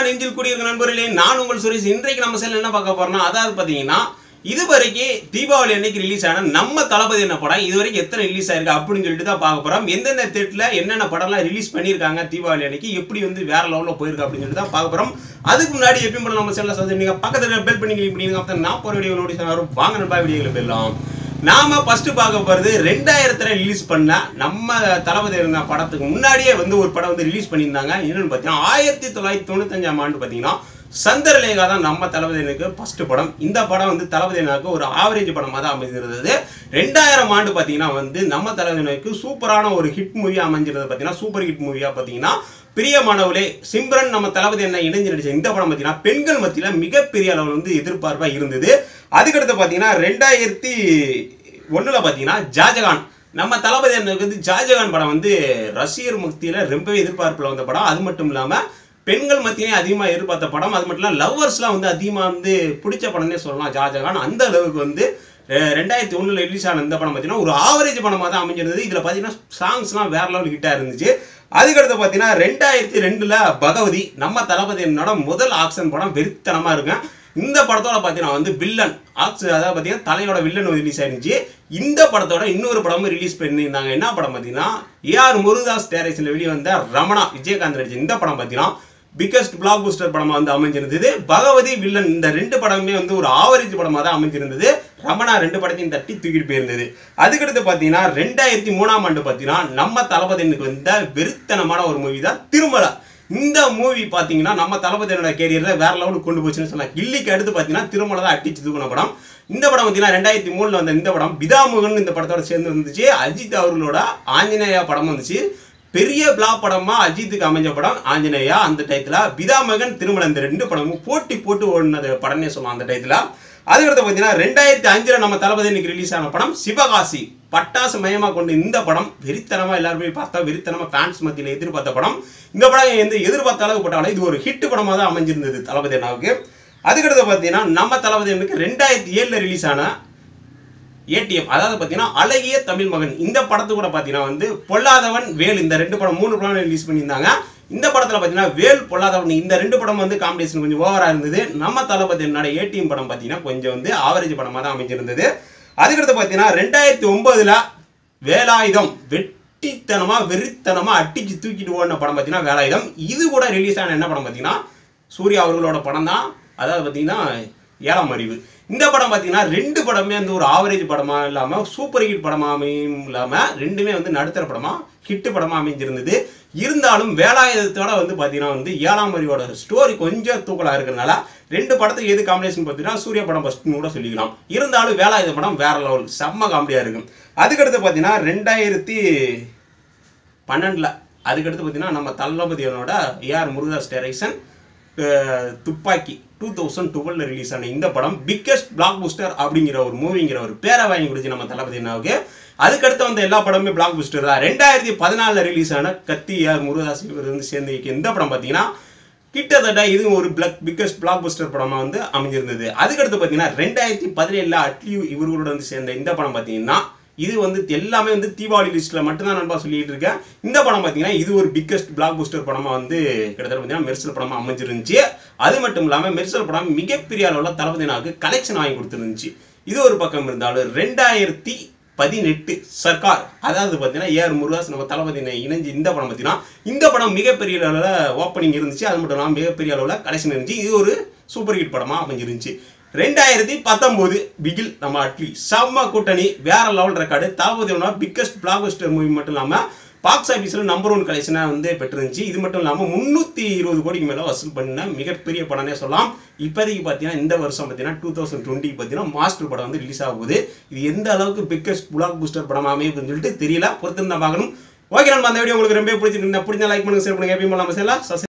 நெஞ்சில் கூடியிருக்க நண்பர்களே நான் உங்கள் சுரேஷ் இன்றைக்கு நம்ம செல்ல என்ன பார்க்க போறோம்னா அதாவது பார்த்தீங்கன்னா இதுவரைக்கும் தீபாவளி அன்னைக்கு ரிலீஸ் ஆன நம்ம தளபதி என்ன படம் இது வரைக்கும் எத்தனை ரிலீஸ் ஆயிருக்கு அப்படின்னு சொல்லிட்டு தான் பார்க்க போறோம் எந்தெந்த தேட்டில் என்னென்ன படம்லாம் ரிலீஸ் பண்ணியிருக்காங்க தீபாவளி அன்னைக்கு எப்படி வந்து வேற லெவலில் போயிருக்கு அப்படின்னு சொல்லிட்டு தான் பார்க்க போறோம் அதுக்கு முன்னாடி எப்பயும் போல நம்ம செல்ல சந்தை நீங்க பக்கத்துல பெல் பண்ணி கிளிக் பண்ணிங்க அப்போ நான் போகிற வீடியோ நோட்டீஸ் வரும் வாங்க நண்பா வீடியோவில் போயிடலாம் நாம ஃபர்ஸ்ட் பார்க்க போறது ரெண்டாயிரத்துல ரிலீஸ் பண்ண நம்ம தளபதி இருந்த படத்துக்கு முன்னாடியே வந்து ஒரு படம் வந்து ரிலீஸ் பண்ணியிருந்தாங்க என்னன்னு பார்த்தீங்கன்னா ஆயிரத்தி தொள்ளாயிரத்தி தொண்ணூத்தஞ்சாம் ஆண்டு பார்த்தீங்கன்னா சந்திரலேகா தான் நம்ம தளபதியனுக்கு ஃபர்ஸ்ட் படம் இந்த படம் வந்து தளபதியனுக்கு ஒரு ஆவரேஜ் படமாக தான் அமைஞ்சிருந்தது ரெண்டாயிரம் ஆண்டு பார்த்தீங்கன்னா வந்து நம்ம தளபதியனுக்கு சூப்பரான ஒரு ஹிட் மூவியா அமைஞ்சிருந்தது பார்த்தீங்கன்னா சூப்பர் ஹிட் மூவியா பார்த்தீங்கன்னா பிரியமானவளே சிம்ரன் நம்ம தளபதி என்ன இணைஞ்சு நடிச்ச இந்த படம் பார்த்தீங்கன்னா பெண்கள் மத்தியில் மிகப்பெரிய அளவில் வந்து எதிர்பார்ப்பா இருந்தது அதுக்கடுத்து பார்த்தீங்கன்னா ரெண்டாயிரத்தி ஒண்ணுல பார்த்தீங்கன்னா ஜாஜகான் நம்ம தளபதி அண்ணனுக்கு வந்து ஜாஜகான் படம் வந்து ரசிகர் மத்தியில் ரொம்பவே எதிர்பார்ப்பில் வந்த படம் அது மட்டும் இல்லாமல் பெண்கள் மத்தியிலே அதிகமாக எதிர்பார்த்த படம் அது மட்டும் இல்லாமல் லவ்வர்ஸ்லாம் வந்து அதிகமாக வந்து பிடிச்ச படம்னே சொல்லலாம் ஜாஜகான் அந்த அளவுக்கு வந்து அஹ், ரெண்டாயிரத்தி ஒண்ணுல ரிலீஸ் ஆன இந்த படம் பார்த்தீங்கன்னா ஒரு ஆவரேஜ் படமாக தான் அமைஞ்சிருந்தது இதில் பார்த்தீங்கன்னா சாங்ஸ்லாம் வேற லெவல் ஹிட்டாக இருந்துச்சு அதுக்கடுத்து பார்த்தீங்கன்னா ரெண்டாயிரத்தி ரெண்டில் பகவதி நம்ம தளபதியினோட முதல் ஆக்ஷன் படம் வெறித்தனமாக இருக்கும் இந்த படத்தோட பார்த்தீங்கன்னா வந்து வில்லன் ஆக்ஸ் அதாவது பார்த்தீங்கன்னா தலையோட வில்லன் ரிலீஸ் ஆயிருந்துச்சு இந்த படத்தோட இன்னொரு படமும் ரிலீஸ் பண்ணியிருந்தாங்க என்ன படம் பார்த்தீங்கன்னா ஏஆர் முருகதாஸ் டேரக்ஷனில் வெளியே வந்த ரமணா விஜயகாந்த் நடிச்ச இந்த படம் பார்த்தீங்கன்னா பிக்கஸ்ட் பிளாக் பூஸ்டர் படமா வந்து அமைஞ்சிருந்தது பகவதி வில்லன் இந்த ரெண்டு படமுமே வந்து ஒரு ஆவரேஜ் படமா தான் அமைஞ்சிருந்தது ரமணா ரெண்டு படத்தையும் தட்டி தூக்கிட்டு போயிருந்தது அதுக்கடுத்து பார்த்தீங்கன்னா ரெண்டாயிரத்தி மூணாம் ஆண்டு பார்த்தீங்கன்னா நம்ம தளபதினுக்கு வந்த வெறித்தனமான ஒரு மூவி தான் திருமலா இந்த மூவி பார்த்தீங்கன்னா நம்ம தளபதியோட கேரியரில் வேற லெவலுக்கு கொண்டு போச்சுன்னு சொல்லலாம் கில்லிக்கு அடுத்து பார்த்தீங்கன்னா திருமலை தான் அட்டிச்சு தூக்கின படம் இந்த படம் பார்த்தீங்கன்னா ரெண்டாயிரத்தி மூணில் வந்த இந்த படம் பிதாமுகன் இந்த படத்தோட சேர்ந்து வந்துச்சு அஜித் அவர்களோட ஆஞ்சநேயா படம் வந்துச்சு பெரிய பிளாக் படமா அஜித்துக்கு அமைஞ்ச படம் ஆஞ்சநேயா அந்த டயத்துல பிதாமகன் திருமணம் இந்த ரெண்டு படமும் போட்டி போட்டு ஓடினது படம்னே சொல்லலாம் அந்த டயத்துல அதுக்கடுத்து பார்த்தீங்கன்னா ரெண்டாயிரத்தி அஞ்சுல நம்ம தளபதி இன்னைக்கு ரிலீஸ் ஆன படம் சிவகாசி பட்டாசு மயமா கொண்டு இந்த படம் வெறித்தனமா எல்லாருமே பார்த்தா வெறித்தனமா ஃபேன்ஸ் மத்தியில் எதிர்பார்த்த படம் இந்த படம் எந்த எதிர்பார்த்த அளவுக்கு போட்டாலும் இது ஒரு ஹிட் படமா தான் அமைஞ்சிருந்தது தளபதி அண்ணாவுக்கு அதுக்கடுத்து பார்த்தீங்கன்னா நம்ம தளபதி அண்ணனுக்கு ரெண்டாயிரத்தி ஏழுல ரிலீஸ் ஆன ஏடிஎம் அதாவது பார்த்தீங்கன்னா அழகிய தமிழ் மகன் இந்த படத்து கூட பார்த்தீங்கன்னா வந்து பொல்லாதவன் வேல் இந்த ரெண்டு படம் மூணு படம் ரிலீஸ் பண்ணியிருந்தாங்க இந்த படத்தில் பார்த்தீங்கன்னா வேல் பொல்லாதவன் இந்த ரெண்டு படம் வந்து காம்படிஷன் கொஞ்சம் ஓவராக இருந்தது நம்ம தளபதி என்னோட ஏடிஎம் படம் பார்த்தீங்கன்னா கொஞ்சம் வந்து ஆவரேஜ் படமாக தான் அமைஞ்சிருந்தது அதுக்கடுத்து பார்த்தீங்கன்னா ரெண்டாயிரத்தி ஒன்பதுல வேலாயுதம் வெட்டித்தனமாக வெறித்தனமாக அட்டிச்சு தூக்கிட்டு ஓடின படம் பார்த்தீங்கன்னா வேலாயுதம் இது கூட ரிலீஸ் ஆன என்ன படம் பார்த்தீங்கன்னா சூர்யா அவர்களோட படம் தான் அதாவது பார்த்தீங்கன்னா ஏழாம் அறிவு இந்த படம் பார்த்தீங்கன்னா ரெண்டு படமே வந்து ஒரு ஆவரேஜ் படமாக இல்லாமல் சூப்பர் ஹிட் படமாக அமையும் இல்லாமல் ரெண்டுமே வந்து நடுத்தர படமாக ஹிட் படமாக அமைஞ்சிருந்தது இருந்தாலும் வேலாயுதத்தோட வந்து பார்த்தீங்கன்னா வந்து ஏழாம் அறிவோட ஸ்டோரி கொஞ்சம் தூக்கலாக இருக்கிறதுனால ரெண்டு படத்துக்கு எது காம்பினேஷன் பார்த்தீங்கன்னா சூர்யா படம் ஃபஸ்ட்னு கூட சொல்லிக்கலாம் இருந்தாலும் வேலாயுத படம் வேற லெவல் செம்ம காமெடியாக இருக்கும் அதுக்கடுத்து பார்த்தீங்கன்னா ரெண்டாயிரத்தி பன்னெண்டில் அதுக்கடுத்து பார்த்தீங்கன்னா நம்ம தளபதியனோட AR Murugadoss direction Thuppakki two thousand டுவெல்ல ரிலீஸ் ஆன இந்த படம் பிக்கெஸ்ட் பிளாக் பூஸ்டர் அப்படிங்கிற ஒரு மூவிங்கிற ஒரு பேரை வாங்கி கொடுத்து நம்ம தளபதி அண்ணாவுக்கு அதுக்கடுத்து வந்த எல்லா படமுமே பிளாக் பூஸ்டர் தான் ரெண்டாயிரத்தி பதினாலில் ரிலீஸ் ஆன கத்தி ஏஆர் முருகதாஸ் இவர் வந்து சேர்ந்து இயக்கிய இந்த படம் பார்த்தீங்கன்னா கிட்டத்தட்ட இது ஒரு பிளக் பிக்கஸ்ட் பிளாக் பஸ்டர் படமாக வந்து அமைஞ்சிருந்தது அதுக்கடுத்து பார்த்தீங்கன்னா ரெண்டாயிரத்தி பதினேழில் அட்லி இவர்களோட வந்து சேர்ந்த இந்த படம் பார்த்தீங்கன்னா இது வந்து எல்லாமே வந்து தீபாவளி லிஸ்ட்டில் மட்டும்தான் நண்பா சொல்லிட்டு இருக்கேன் இந்த படம் பார்த்தீங்கன்னா இது ஒரு பிக்கஸ்ட் பிளாக் பஸ்டர் படமாக வந்து கிட்டத்தட்ட பார்த்தீங்கன்னா மெர்சல் படமாக அமைஞ்சிருந்துச்சு அது மட்டும் இல்லாமல் மெர்சல் படம் மிகப்பெரிய அளவில் தளபதினாவுக்கு கலெக்ஷன் வாங்கி கொடுத்துருந்துச்சு இது ஒரு பக்கம் இருந்தாலும் ரெண்டாயிரத்தி பதினெட்டு சர்க்கார் அதாவது பார்த்தீங்கன்னா ஏஆர் முருகாஸ் நம்ம தளபதி இணைஞ்சு இந்த படம் பார்த்தீங்கன்னா இந்த படம் மிகப்பெரிய அளவில் ஓப்பனிங் இருந்துச்சு அது மட்டும் இல்லாமல் மிகப்பெரிய அளவில் கலெக்ஷன் இருந்துச்சு இது ஒரு சூப்பர் ஹிட் படமாக அமைஞ்சிருந்துச்சு ரெண்டாயிரத்தி பத்தொம்போது பிகில் நம்ம அட்லி செம்ம கூட்டணி வேற level record Thalapathy biggest blockbuster movie மட்டும் இல்லாமல் பாக்ஸ் ஆஃபீஸில் நம்பர் ஒன் கலெக்ஷனாக வந்து பெற்றிருந்துச்சு இது மட்டும் இல்லாமல் முந்நூற்றி இருபது கோடிக்கு மேலே வசூல் பண்ண மிகப்பெரிய படம்னே சொல்லலாம் இப்போதைக்கு பார்த்தீங்கன்னா இந்த வருஷம் பார்த்தீங்கன்னா டூ தௌசண்ட் டுவெண்ட்டி பார்த்தீங்கன்னா மாஸ்டர் படம் வந்து ரிலீஸ் ஆக போகுது இது எந்த அளவுக்கு பிக்கஸ்ட் பிளாக் பூஸ்டர் படம் அமையுதுன்னு சொல்லிட்டு தெரியல பொறுத்து தான் பார்க்கணும் ஓகே நம்ம அந்த வீடியோ உங்களுக்கு ரொம்ப பிடிச்சிருந்தா பிடிச்சா லைக் பண்ணுங்க ஷேர் பண்ணுங்க எப்பயும் நம்ம செய்யலாம்